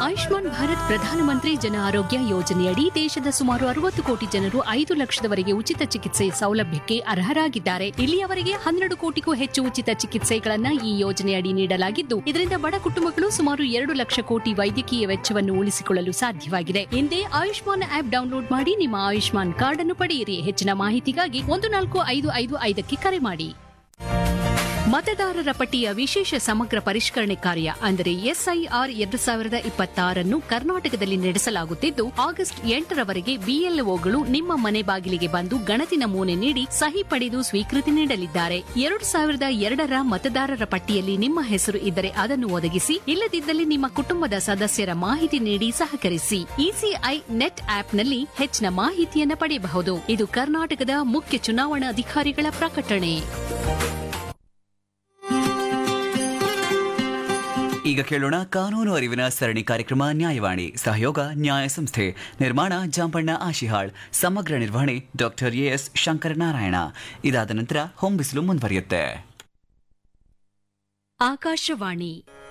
ಆಯುಷ್ಮಾನ್ ಭಾರತ್ ಪ್ರಧಾನಮಂತ್ರಿ ಜನ ಆರೋಗ್ಯ ಯೋಜನೆಯಡಿ ದೇಶದ ಸುಮಾರು ಅರವತ್ತು ಕೋಟಿ ಜನರು ಐದು ಲಕ್ಷದವರೆಗೆ ಉಚಿತ ಚಿಕಿತ್ಸೆ ಸೌಲಭ್ಯಕ್ಕೆ ಅರ್ಹರಾಗಿದ್ದಾರೆ ಇಲ್ಲಿಯವರೆಗೆ ಹನ್ನೆರಡು ಕೋಟಿಗೂ ಹೆಚ್ಚು ಉಚಿತ ಚಿಕಿತ್ಸೆಗಳನ್ನ ಈ ಯೋಜನೆಯಡಿ ನೀಡಲಾಗಿದ್ದು ಇದರಿಂದ ಬಡ ಕುಟುಂಬಗಳು ಸುಮಾರು ಎರಡು ಲಕ್ಷ ಕೋಟಿ ವೈದ್ಯಕೀಯ ವೆಚ್ಚವನ್ನು ಉಳಿಸಿಕೊಳ್ಳಲು ಸಾಧ್ಯವಾಗಿದೆ ಹಿಂದೆ ಆಯುಷ್ಮಾನ್ ಆಪ್ ಡೌನ್ಲೋಡ್ ಮಾಡಿ ನಿಮ್ಮ ಆಯುಷ್ಮಾನ್ ಕಾರ್ಡ್ ಅನ್ನು ಪಡೆಯಿರಿ ಹೆಚ್ಚಿನ ಮಾಹಿತಿಗಾಗಿ ಒಂದು ನಾಲ್ಕು ಐದು ಐದು ಐದಕ್ಕೆ ಕರೆ ಮಾಡಿ ಮತದಾರರ ಪಟ್ಟಿಯ ವಿಶೇಷ ಸಮಗ್ರ ಪರಿಷ್ಕರಣೆ ಕಾರ್ಯ ಅಂದರೆ ಎಸ್ಐಆರ್ ಎರಡು ಸಾವಿರದ ಇಪ್ಪತ್ತಾರನ್ನು ಕರ್ನಾಟಕದಲ್ಲಿ ನಡೆಸಲಾಗುತ್ತಿದ್ದು ಆಗಸ್ಟ್ ಎಂಟರವರೆಗೆ ಬಿಎಲ್ಒಗಳು ನಿಮ್ಮ ಮನೆ ಬಾಗಿಲಿಗೆ ಬಂದು ಗಣತಿ ನಮೂನೆ ನೀಡಿ ಸಹಿ ಪಡೆದು ಸ್ವೀಕೃತಿ ನೀಡಲಿದ್ದಾರೆ ಎರಡು ಸಾವಿರದ ಎರಡರ ಮತದಾರರ ಪಟ್ಟಿಯಲ್ಲಿ ನಿಮ್ಮ ಹೆಸರು ಇದ್ದರೆ ಅದನ್ನು ಒದಗಿಸಿ ಇಲ್ಲದಿದ್ದಲ್ಲಿ ನಿಮ್ಮ ಕುಟುಂಬದ ಸದಸ್ಯರ ಮಾಹಿತಿ ನೀಡಿ ಸಹಕರಿಸಿ ಇಸಿಐ ನೆಟ್ ಆಪ್ನಲ್ಲಿ ಹೆಚ್ಚಿನ ಮಾಹಿತಿಯನ್ನು ಪಡೆಯಬಹುದು ಇದು ಕರ್ನಾಟಕದ ಮುಖ್ಯ ಚುನಾವಣಾಧಿಕಾರಿಗಳ ಪ್ರಕಟಣೆ ಈಗ ಕೇಳೋಣ ಕಾನೂನು ಅರಿವಿನ ಸರಣಿ ಕಾರ್ಯಕ್ರಮ ನ್ಯಾಯವಾಣಿ ಸಹಯೋಗ ನ್ಯಾಯ ಸಂಸ್ಥೆ ನಿರ್ಮಾಣ ಜಾಂಪಣ್ಣ ಆಶಿಹಾಳ್ ಸಮಗ್ರ ನಿರ್ವಹಣೆ ಡಾಕ್ಟರ್ ಎಎಸ್ ಶಂಕರನಾರಾಯಣ ಇದಾದ ನಂತರ ಹೊಂಬಿಸಲು ಮುಂದುವರಿಯುತ್ತೆ ಆಕಾಶವಾಣಿ